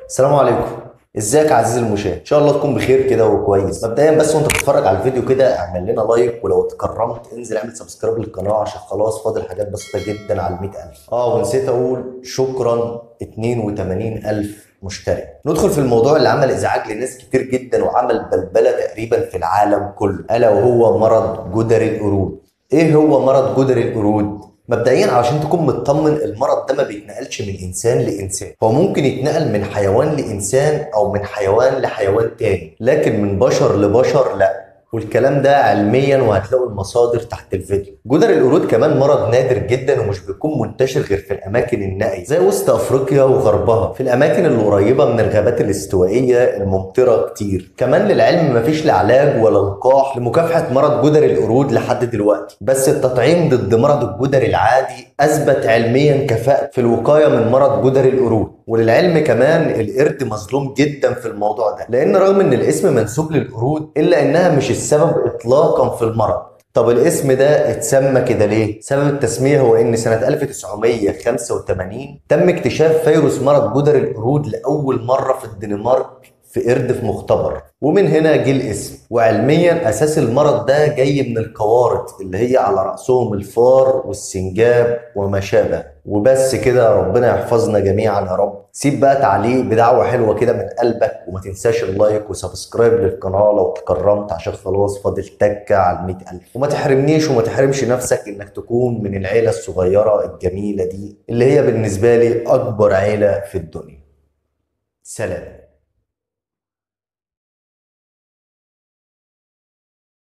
السلام عليكم ازيك يا عزيزي المشاهد ان شاء الله تكون بخير كده وكويس مبدئيا بس وانت بتتفرج على الفيديو كده اعمل لنا لايك ولو اتكرمت انزل اعمل سبسكرايب للقناه عشان خلاص فاضل حاجات بسيطه جدا على ال 100000 اه ونسيت اقول شكرا 82000 مشترك ندخل في الموضوع اللي عمل ازعاج لناس كتير جدا وعمل بلبله تقريبا في العالم كله الا وهو مرض جدري القرود ايه هو مرض جدري القرود مبدئيا علشان تكون مطمن المرض ده ما بيتنقلش من انسان لانسان هو ممكن يتنقل من حيوان لانسان او من حيوان لحيوان تاني لكن من بشر لبشر لا والكلام ده علميا وهتلاقوا المصادر تحت الفيديو جدر القرود كمان مرض نادر جدا ومش بيكون منتشر غير في الاماكن النائيه زي وسط افريقيا وغربها في الاماكن اللي قريبه من الغابات الاستوائيه الممطره كتير كمان للعلم مفيش لا علاج ولا لقاح لمكافحه مرض جدر القرود لحد دلوقتي بس التطعيم ضد مرض الجدر العادي اثبت علميا كفاءه في الوقايه من مرض جدر القرود وللعلم كمان القرد مظلوم جدا في الموضوع ده لان رغم ان الاسم منسوب للقرود الا انها مش السبب اطلاقا في المرض طب الاسم ده اتسمى كده ليه؟ سبب التسمية هو إن سنة 1985 تم اكتشاف فيروس مرض جدر القرود لأول مرة في الدنمارك في قرد في مختبر ومن هنا جه الاسم وعلميا اساس المرض ده جاي من القوارض اللي هي على راسهم الفار والسنجاب وما شابه وبس كده ربنا يحفظنا جميعا يا رب سيب بقى تعليق بدعوه حلوه كده من قلبك وما تنساش اللايك وسبسكرايب للقناه لو تكرمت عشان خلاص فاضل تكه على ال 100000 وما تحرمنيش وما تحرمش نفسك انك تكون من العيله الصغيره الجميله دي اللي هي بالنسبه لي اكبر عيله في الدنيا سلام